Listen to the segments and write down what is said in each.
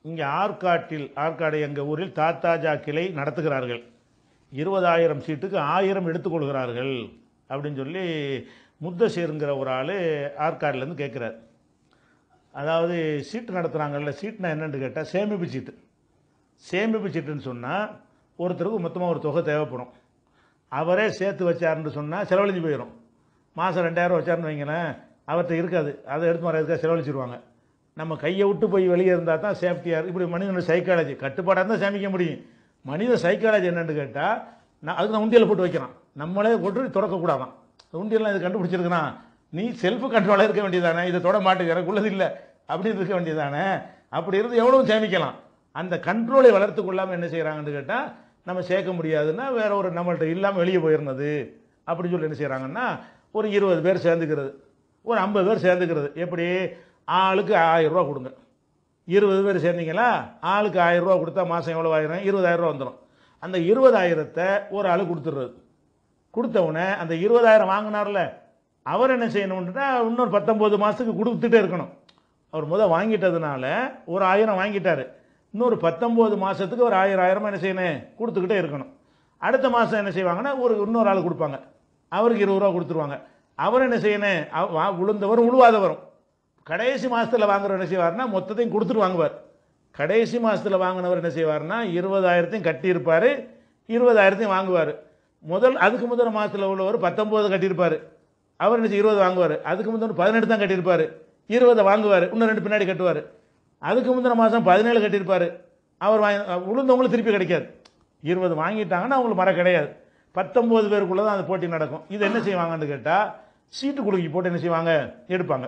இங்கே ஆற்காட்டில் ஆற்காடு எங்கள் ஊரில் தாத்தாஜா கிளை நடத்துகிறார்கள் இருபதாயிரம் சீட்டுக்கு ஆயிரம் எடுத்துக்கொள்கிறார்கள் அப்படின்னு சொல்லி முத்தசீருங்கிற ஒரு ஆள் ஆற்காடுலேருந்து கேட்குறார் அதாவது சீட்டு நடத்துகிறாங்கல்ல சீட்னா என்னன்னு கேட்டால் சேமிப்பு சீட்டு சேமிப்பு சீட்டுன்னு சொன்னால் ஒருத்தருக்கு மொத்தமாக ஒரு தொகை தேவைப்படும் அவரே சேர்த்து வச்சாருன்னு சொன்னால் செலவழிஞ்சு போயிடும் மாதம் ரெண்டாயிரம் வச்சாருன்னு வைங்களேன் அவர்கிட்ட இருக்காது அதை எடுத்து வரதுக்காக செலவழிச்சிருவாங்க நம்ம கையை விட்டு போய் வெளியே இருந்தால் தான் சேஃப்டியாக இப்படி மனிதனோட சைக்காலஜி கட்டுப்பாடாக இருந்தால் சேமிக்க முடியும் மனித சைக்காலஜி என்னன்னு கேட்டால் நான் அதுக்கு நான் உண்டியல் போட்டு வைக்கிறான் நம்மளே போட்டு திறக்கக்கூடாதான் உண்டியல்லாம் இது கண்டுபிடிச்சிருக்கிறான் நீ செல்ஃப் கண்ட்ரோலாக இருக்க வேண்டியதானே இதை தொட மாட்டேங்க எனக்கு உள்ளது இல்லை அப்படின்னு இருக்க வேண்டியதானே அப்படி இருந்து எவ்வளோ சேமிக்கலாம் அந்த கண்ட்ரோலை வளர்த்து கொள்ளாமல் என்ன செய்கிறாங்கன்னு கேட்டால் நம்ம சேர்க்க முடியாதுன்னா வேற ஒரு நம்மள்ட்ட இல்லாமல் வெளியே போயிருந்தது அப்படின்னு சொல்லி என்ன செய்கிறாங்கன்னா ஒரு இருபது பேர் சேர்ந்துக்கிறது ஒரு ஐம்பது பேர் சேர்ந்துக்கிறது எப்படி ஆளுக்கு ஆயிரம் ரூபா கொடுங்க இருபது பேர் சேர்ந்தீங்களா ஆளுக்கு ஆயிரம் ரூபா கொடுத்தா மாதம் எவ்வளோ ஆயிரம் இருபதாயிரம் ரூபா வந்துடும் அந்த இருபதாயிரத்தை ஒரு ஆள் கொடுத்துட்றது கொடுத்த உடனே அந்த இருபதாயிரம் வாங்கினார்ல அவர் என்ன செய்யணும்னா இன்னொரு பத்தொம்போது மாதத்துக்கு கொடுத்துட்டே இருக்கணும் அவர் முதல் வாங்கிட்டதுனால ஒரு ஆயிரம் வாங்கிட்டாரு இன்னொரு பத்தொம்போது மாதத்துக்கு ஒரு ஆயிரம் ஆயிரமா என்ன செய்யணும் கொடுத்துக்கிட்டே இருக்கணும் அடுத்த மாதம் என்ன செய்வாங்கன்னா ஒரு இன்னொரு ஆள் கொடுப்பாங்க அவருக்கு இருபது ரூபா கொடுத்துருவாங்க அவர் என்ன செய்யணும் அவ- வா- உளுந்தவரும் உழுவாதவரும் கடைசி மாதத்தில் வாங்குறவர் என்ன செய்வார்னா மொத்தத்தையும் கொடுத்துட்டு வாங்குவார் கடைசி மாதத்தில் வாங்கினவர் என்ன செய்வார்னா இருபதாயிரத்தையும் கட்டியிருப்பார் இருபதாயிரத்தையும் வாங்குவார் முதல் அதுக்கு முதல் மாதத்தில் உள்ளவர் பத்தொம்போது கட்டியிருப்பார் அவர் என்ன செய்ய இருபது வாங்குவார் அதுக்கு முதல் பதினெட்டு தான் கட்டியிருப்பார் இருபதை வாங்குவார் இன்னும் ரெண்டு பின்னாடி கட்டுவார் அதுக்கு முந்தின மாதம் பதினேழு கட்டியிருப்பார் அவர் வாங்கி உளுந்தவங்களுக்கு திருப்பி கிடைக்காது இருபது வாங்கிட்டாங்கன்னா அவங்களுக்கு மரம் கிடையாது பத்தொம்போது பேருக்குள்ளே தான் அந்த போட்டி நடக்கும் இது என்ன செய்வாங்கன்னு கேட்டால் சீட்டு குலுக்கி போட்டு என்ன செய்வாங்க எடுப்பாங்க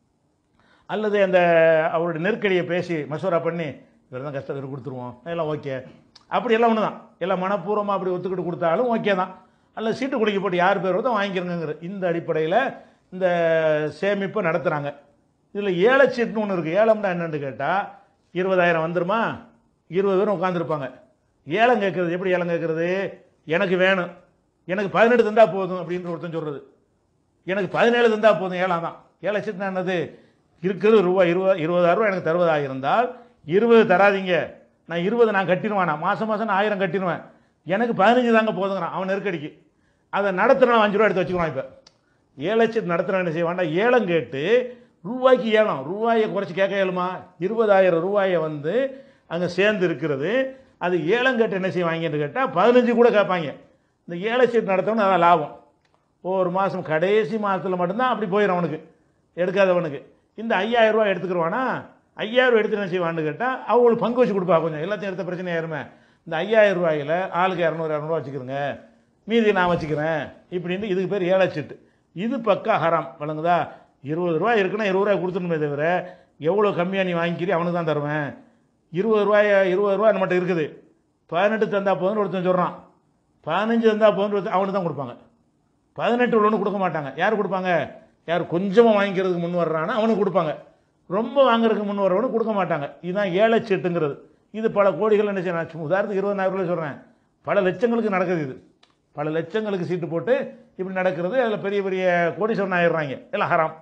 அல்லது அந்த அவருடைய நெருக்கடியை பேசி மசோரா பண்ணி இவர் தான் கஷ்டம் இவர் கொடுத்துருவோம் எல்லாம் ஓகே அப்படி எல்லாம் ஒன்று தான் எல்லாம் மனப்பூர்வமாக அப்படி ஒத்துக்கிட்டு கொடுத்தாலும் ஓகே தான் அல்லது சீட்டு குலுக்கி போட்டு யார் பேர் வருதோ வாங்கிக்கிறங்கிற இந்த அடிப்படையில் இந்த சேமிப்பை நடத்துகிறாங்க இதில் ஏழை சீட்டுன்னு ஒன்று இருக்குது ஏலம்னா என்னன்னு கேட்டால் இருபதாயிரம் வந்துருமா இருபது பேரும் உட்காந்துருப்பாங்க ஏலம் கேட்குறது எப்படி ஏலம் கேட்குறது எனக்கு வேணும் எனக்கு பதினெட்டு தந்தா போதும் அப்படின்னு ஒருத்தன் சொல்கிறது எனக்கு பதினேழு தந்தா போதும் ஏழாம் தான் ஏழை சீட்டுனா என்னது இருக்கிறது ரூபா இருபது இருபதாயிரம் ரூபா எனக்கு தருவதாக இருந்தால் இருபது தராதீங்க நான் இருபது நான் கட்டிடுவேன் நான் மாதம் மாதம் நான் ஆயிரம் கட்டிடுவேன் எனக்கு பதினஞ்சு தாங்க போதுங்கிறான் அவன் நெருக்கடிக்கு அதை நடத்துகிறவன் அஞ்சு ரூபா எடுத்து வச்சுக்குவான் இப்போ ஏழு லட்சத்து நடத்துகிறவன் என்ன செய்வான்டா ஏலம் கேட்டு ரூபாய்க்கு ஏலம் ரூபாயை குறைச்சி கேட்க இயலுமா இருபதாயிரம் ரூபாயை வந்து அங்கே சேர்ந்து இருக்கிறது அது ஏலம் கேட்டு என்ன செய்வாங்கன்னு கேட்டால் பதினஞ்சு கூட கேட்பாங்க இந்த ஏழை சீட்டு நடத்தவனு அதான் லாபம் ஒரு மாதம் கடைசி மாதத்தில் மட்டும்தான் அப்படி போயிடும் அவனுக்கு எடுக்காதவனுக்கு இந்த ஐயாயிரம் ரூபாய் எடுத்துக்கிடுவானா ஐயாயிரம் ரூபாய் எடுத்து என்ன செய்வான்னு கேட்டால் அவங்களுக்கு பங்கு வச்சு கொடுப்பா கொஞ்சம் எல்லாத்தையும் எடுத்த பிரச்சனை ஆயிருமே இந்த ஐயாயிரம் ரூபாயில் ஆளுக்கு இரநூறு இரநூறுவா வச்சுக்கிறோங்க மீதி நான் வச்சுக்கிறேன் இப்படின்னு இதுக்கு பேர் ஏழை சீட்டு இது பக்கா ஹராம் வழங்குதா இருபது ரூபாய் இருக்குன்னா இருபது ரூபாய் கொடுத்துணுமே தவிர எவ்வளோ கம்மியாக நீ வாங்கிக்கிறீ அவனுக்கு தான் தருவேன் இருபது ரூபாய் இருபது ரூபாய் நம்மகிட்ட இருக்குது பதினெட்டு தந்தா போதும்னு ஒருத்தன் சொல்கிறான் பதினஞ்சு தந்தா போதும்னு ஒருத்தன் அவனுக்கு தான் கொடுப்பாங்க பதினெட்டு உள்ளவனு கொடுக்க மாட்டாங்க யார் கொடுப்பாங்க யார் கொஞ்சமாக வாங்கிக்கிறதுக்கு முன் வர்றானோ அவனுக்கு கொடுப்பாங்க ரொம்ப வாங்குறதுக்கு முன் வர்றவனுக்கு கொடுக்க மாட்டாங்க இதுதான் ஏழை சீட்டுங்கிறது இது பல கோடிகள் என்ன செய்யணும் சும்மா உதாரணத்துக்கு இருபதாயிரம் ரூபாய் சொல்கிறேன் பல லட்சங்களுக்கு நடக்குது இது பல லட்சங்களுக்கு சீட்டு போட்டு இப்படி நடக்கிறது அதில் பெரிய பெரிய கோடீஸ்வரன் ஆயிடுறாங்க எல்லாம் ஹராம்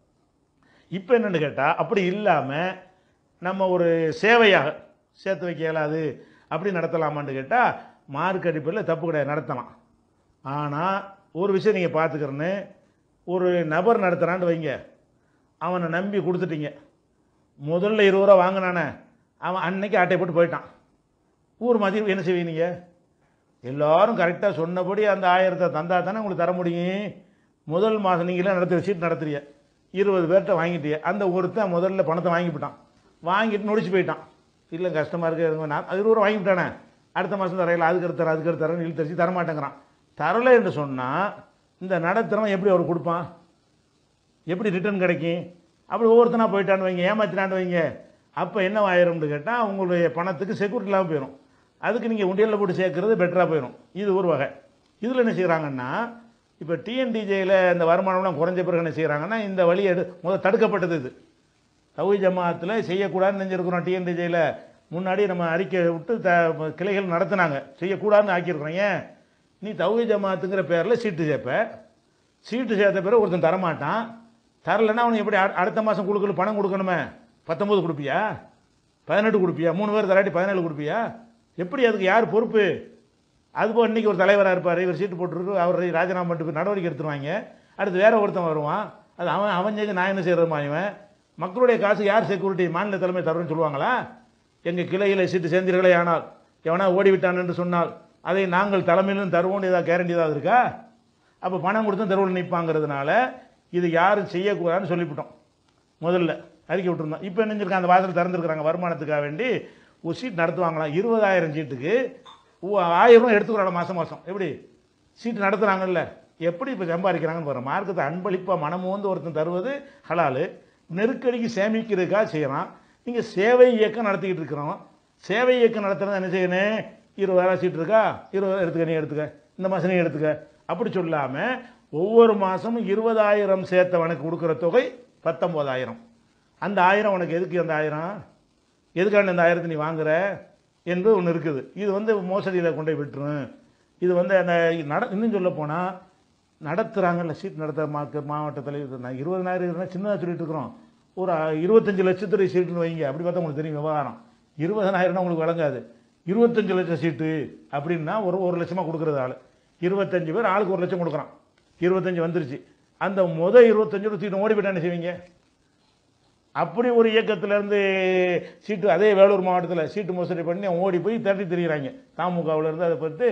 இப்போ என்னன்னு கேட்டால் அப்படி இல்லாமல் நம்ம ஒரு சேவையாக சேர்த்து வைக்க இயலாது அப்படி நடத்தலாமான்னு கேட்டால் மார்க் அடிப்படையில் தப்பு கிடையாது நடத்தலாம் ஆனால் ஒரு விஷயம் நீங்கள் பார்த்துக்கிறேன்னு ஒரு நபர் நடத்துகிறான்னு வைங்க அவனை நம்பி கொடுத்துட்டீங்க முதல்ல இருபது ரூபா வாங்கினானே அவன் அன்னைக்கு ஆட்டை போட்டு போயிட்டான் ஊர் மாதிரி என்ன செய்வீங்க நீங்கள் எல்லாரும் கரெக்டாக சொன்னபடி அந்த ஆயிரத்தை தந்தா தானே உங்களுக்கு தர முடியும் முதல் மாதம் நீங்களே நடத்துற சீட் நடத்துறீங்க இருபது பேர்கிட்ட வாங்கிட்டீங்க அந்த ஒருத்தன் முதல்ல பணத்தை வாங்கிவிட்டான் வாங்கிட்டு நொடிச்சு போயிட்டான் இல்லை கஷ்டமாக இருக்கு எதுவும் நான் அது இருபது ரூபா வாங்கிவிட்டானே அடுத்த மாதம் தரையில் அதுக்கு அடுத்து தரேன் அதுக்கு அடுத்து தரேன் இழுத்தரிச்சு தரமாட்டேங்கிறான் தரலை என்று சொன்னால் இந்த நடத்துகிறவன் எப்படி அவர் கொடுப்பான் எப்படி ரிட்டர்ன் கிடைக்கும் அப்படி ஒவ்வொருத்தனா போயிட்டான்னு வைங்க ஏமாத்தினான்னு வைங்க அப்போ என்ன ஆயிரும்னு கேட்டால் உங்களுடைய பணத்துக்கு செக்யூரிட்டி இல்லாமல் போயிடும் அதுக்கு நீங்கள் உண்டியலில் போட்டு சேர்க்கறது பெட்டராக போயிடும் இது ஒரு வகை இதில் என்ன செய்கிறாங்கன்னா இப்போ டிஎன்டிஜேயில் இந்த வருமானம்லாம் குறைஞ்ச பிறகு என்ன செய்கிறாங்கன்னா இந்த வழி எடு முதல் தடுக்கப்பட்டது இது தவி ஜமாத்தில் செய்யக்கூடாதுன்னு நினைஞ்சிருக்கிறோம் டிஎன்டிஜேயில் முன்னாடி நம்ம அறிக்கை விட்டு த கிளைகள் நடத்துனாங்க செய்யக்கூடாதுன்னு ஆக்கியிருக்கிறோம் ஏன் நீ தவி ஜமாத்துங்கிற பேரில் சீட்டு சேர்ப்ப சீட்டு சேர்த்த பிறகு ஒருத்தன் தரமாட்டான் தரலைன்னா அவனுக்கு எப்படி அடு- அடுத்த மாதம் கொடுக்கல பணம் கொடுக்கணுமே பத்தொம்பது கொடுப்பியா பதினெட்டு கொடுப்பியா மூணு பேர் தராட்டி பதினேழு கொடுப்பியா எப்படி அதுக்கு யார் பொறுப்பு அதுபோல் இன்னைக்கு ஒரு தலைவராக இருப்பார் இவர் சீட்டு போட்டுருக்கு அவர் ராஜினாமா பண்ணிட்டு போய் நடவடிக்கை எடுத்துருவாங்க அடுத்து வேற ஒருத்தன் வருவான் அது அவன் அவன் செஞ்சு நான் என்ன செய்கிறமா இவன் மக்களுடைய காசு யார் செக்யூரிட்டி மாநில தலைமை தரும்னு சொல்லுவாங்களா எங்கள் கிளையில் சீட்டு சேர்ந்தீர்களே ஆனால் எவனா ஓடிவிட்டான் என்று சொன்னால் அதை நாங்கள் தலைமையிலும் தருவோம்னு ஏதாவது கேரண்டி ஏதாவது இருக்கா அப்போ பணம் கொடுத்து தெருவில் நிற்பாங்கிறதுனால இது யாரும் செய்யக்கூடாதுன்னு சொல்லிவிட்டோம் முதல்ல அறிக்கை விட்டுருந்தோம் இப்போ என்ன செஞ்சிருக்காங்க அந்த வாசல் திறந்துருக்குறாங்க வருமானத்துக்காக வேண்டி ஒரு சீட் நடத்துவாங்களாம் இருபதாயிரம் சீட்டுக்கு ஓ, ஆயிரம் ரூபாய் எடுத்துக்கிறாங்க மாதம் மாதம் எப்படி சீட்டு நடத்துகிறாங்கல்ல எப்படி இப்போ சம்பாதிக்கிறாங்கன்னு பாருங்க மார்க்கத்தை அன்பளிப்பாக மனமு வந்து ஒருத்தன் தருவது ஹலாலு நெருக்கடிக்கு சேமிக்கிறதுக்காக செய்யலாம் நீங்கள் சேவை இயக்கம் நடத்திக்கிட்டு இருக்கிறோம் சேவை இயக்கம் நடத்துறது என்ன செய்யணும் இருபதாயிரம் சீட் இருக்கா இருபது எடுத்துக்க நீ எடுத்துக்க இந்த மாதம் நீ எடுத்துக்க அப்படி சொல்லாமல் ஒவ்வொரு மாதமும் இருபதாயிரம் சேர்த்தவனுக்கு கொடுக்குற தொகை பத்தொம்போதாயிரம் அந்த ஆயிரம் உனக்கு எதுக்கு அந்த ஆயிரம் எதுக்காண்டி அந்த ஆயிரத்தை நீ வாங்குற என்று ஒன்று இருக்குது இது வந்து மோசடியில் கொண்டு போய் விட்டுரும் இது வந்து அந்த நட இன்னும் சொல்ல போனால் நடத்துகிறாங்கல்ல சீட் நடத்த மாக்க மாவட்டத்தில் இது நான் இருபதனாயிரம் இருந்தால் சின்னதாக சொல்லிட்டு இருக்கிறோம் ஒரு அஹ், இருபத்தஞ்சு லட்சத்துடைய சீட்டுன்னு வைங்க அப்படி பார்த்தா உங்களுக்கு தெரியும் விவகாரம் இருபதனாயிரம்னா உங்களுக்கு வழங்காது இருபத்தஞ்சு லட்சம் சீட்டு அப்படின்னா ஒரு ஒரு லட்சமாக கொடுக்குறது ஆள் இருபத்தஞ்சு பேர் ஆளுக்கு ஒரு லட்சம் கொடுக்குறான் இருபத்தஞ்சு வந்துருச்சு அந்த முத இருபத்தஞ்சு சீட்டு ஓடி போயிட்டா என்ன செய்வீங்க அப்படி ஒரு இயக்கத்திலேருந்து சீட்டு அதே வேலூர் மாவட்டத்தில் சீட்டு மோசடி பண்ணி அவன் ஓடி போய் திரட்டி திரியிறாங்க தாமுகவில் இருந்து அதை பற்றி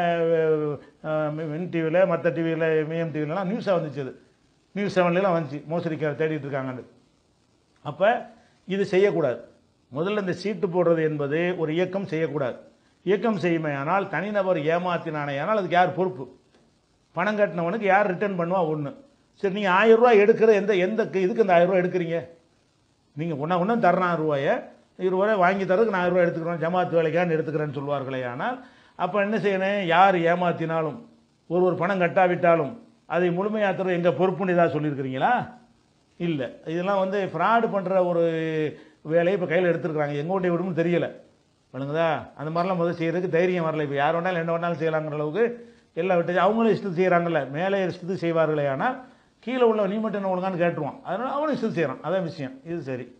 மின் டிவியில் மற்ற டிவியில் மிஎம் டிவிலலாம் நியூஸாக வந்துச்சு அது நியூஸ் செவன்லாம் வந்துச்சு மோசடிக்கார தேடிட்டு இருக்காங்கன்னு அப்போ இது செய்யக்கூடாது முதல்ல இந்த சீட்டு போடுறது என்பது ஒரு இயக்கம் செய்யக்கூடாது இயக்கம் செய்யுமையானால் தனிநபர் ஏமாத்தினானேயானால் அதுக்கு யார் பொறுப்பு பணம் கட்டினவனுக்கு யார் ரிட்டர்ன் பண்ணுவா ஒன்று சரி நீங்கள் ஆயிரம் ரூபாய் எடுக்கிற எந்த எந்த இதுக்கு இந்த ஆயிரம் ரூபாய் எடுக்கிறீங்க நீங்கள் ஒன்றா ஒன்றும் தரணா ரூபாயை இருபது ரூபாய் வாங்கி தரதுக்கு நான் ஆயிரம் ரூபாய் எடுத்துக்கிறோம் ஜமாத் வேலைக்கான்னு எடுத்துக்கிறேன்னு சொல்வார்களே ஆனால் அப்போ என்ன செய்யணும் யார் ஏமாத்தினாலும் ஒரு ஒரு பணம் கட்டாவிட்டாலும் அதை முழுமையாத்துறது எங்கள் பொறுப்புன்னு ஏதாவது சொல்லியிருக்கிறீங்களா இல்லை இதெல்லாம் வந்து ஃப்ராடு பண்ணுற ஒரு வேலையை இப்போ கையில் எடுத்துருக்குறாங்க எங்கே கொண்டு விடும்னு தெரியல விளங்குதா அந்த மாதிரிலாம் முதல் செய்கிறதுக்கு தைரியம் வரல இப்போ யார் வேணாலும் என்ன வேணாலும் செய்யலாங்கிற அளவுக்கு எல்லாம் விட்டு அவங்களும் இஷ்டத்துக்கு செய்கிறாங்கல்ல மேலே இஷ்டத்துக்கு செய்வார்களே ஆனால் கீழே உள்ள நீ மட்டும் என்ன ஒழுங்கான்னு கேட்டுருவான் அதனால் அவனும் இஷ்டத்துக்கு செய்கிறான் அதான் விஷயம் இது சரி